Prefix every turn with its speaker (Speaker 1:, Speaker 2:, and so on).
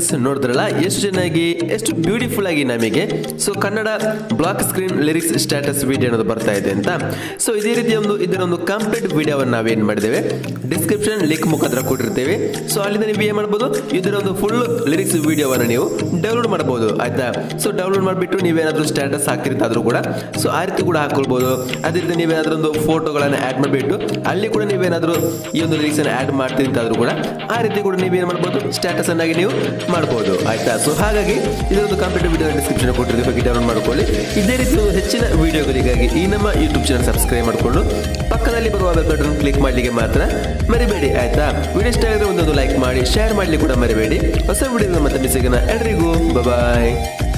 Speaker 1: ನೋಡಿದ್ರಲ್ಲ ಎಷ್ಟು ಚೆನ್ನಾಗಿ ಎಷ್ಟು ಬ್ಯೂಟಿಫುಲ್ ಆಗಿ ನಮಗೆ so Kannada black screen lyrics status video ಅನ್ನೋದು ಬರ್ತಾ ಇದೆ ಅಂತ ಸೊ ಇದೇ ರೀತಿ ಒಂದು ಇದರ ಒಂದು ಕಂಪ್ಲೀಟ್ ವಿಡಿಯೋವನ್ನು ನಾವೇನು ಮಾಡಿದ್ದೇವೆ ಡಿಸ್ಕ್ರಿಪ್ಷನ್ ಲಿಂಕ್ ಮುಖಾಂತರ ಕೊಟ್ಟಿರ್ತೇವೆ ಸೊ ಅಲ್ಲಿಂದ ನೀವು ಏನು ಮಾಡ್ಬೋದು ಇದರ ಒಂದು ಫುಲ್ ಲಿರಿಕ್ಸ್ ವಿಡಿಯೋವನ್ನು ನೀವು ಡೌನ್ಲೋಡ್ ಮಾಡ್ಬೋದು ಆಯ್ತಾ ಸೊ ಡೌನ್ಲೋಡ್ ಮಾಡಿಬಿಟ್ಟು ನೀವೇನಾದರೂ ಸ್ಟೇಟಸ್ ಹಾಕಿರ್ತಾದ್ರೂ ಕೂಡ ಸೊ ಆ ರೀತಿ ಕೂಡ ಹಾಕೊಳ್ಬೋದು ಅದೇ ರೀತಿ ನೀವೇನಾದ್ರೂ ಒಂದು ಫೋಟೋಗಳನ್ನು ಆ್ಯಡ್ ಮಾಡಿಬಿಟ್ಟು ಅಲ್ಲಿ ಕೂಡ ನೀವೇನಾದರೂ ಈ ಒಂದು ಲಿರಿಕ್ಸ್ ಅನ್ನು ಆ್ಯಡ್ ಮಾಡ್ತೀನಿ ಅಂತಾದ್ರೂ ಕೂಡ ಆ ರೀತಿ ಕೂಡ ನೀವೇನು ಮಾಡ್ಬೋದು ಸ್ಟೇಟಸ್ ಅನ್ನಾಗಿ ನೀವು ಮಾಡ್ಬೋದು ಆಯ್ತಾ ಸೊ ಹಾಗಾಗಿ ಇದೊಂದು ಕಂಪ್ಲೀಟ್ ವಿಡಿಯೋ ಡಿಸ್ಕ್ರಿಪ್ಷನ್ ಕೊಟ್ಟಿದ್ದೀವಿ ಹೋಗಿ ಡೌನ್ಲೋಡ್ ಮಾಡ್ಕೊಳ್ಳಿ ಇದೇ ರೀತಿ ಒಂದು ಹೆಚ್ಚಿನ ವಿಡಿಯೋಗಳಿಗಾಗಿ ಈ ನಮ್ಮ ಯೂಟ್ಯೂಬ್ ಚಾನಲ್ ಸಬ್ಸ್ಕ್ರೈಬ್ ಮಾಡಿಕೊಂಡು ಪಕ್ಕದಲ್ಲಿ ಬರುವ ಬೆಲ್ ಬಟನ್ ಕ್ಲಿಕ್ ಮಾಡಲಿಕ್ಕೆ ಮಾತ್ರ ಮರಿಬೇಡಿ ಆಯ್ತಾ ವಿಡಿಯೋ ಇಷ್ಟ ಆಗಿದ್ರೆ ಒಂದೊಂದು ಲೈಕ್ ಮಾಡಿ ಶೇರ್ ಮಾಡಲಿಕ್ಕೆ ಕೂಡ ಮರಿಬೇಡಿ ಹೊಸ ವಿಡಿಯೋ ಮತ್ತೆ ಸಿಗೋಣ ಎಲ್ರಿಗೂ ಬಾಯ್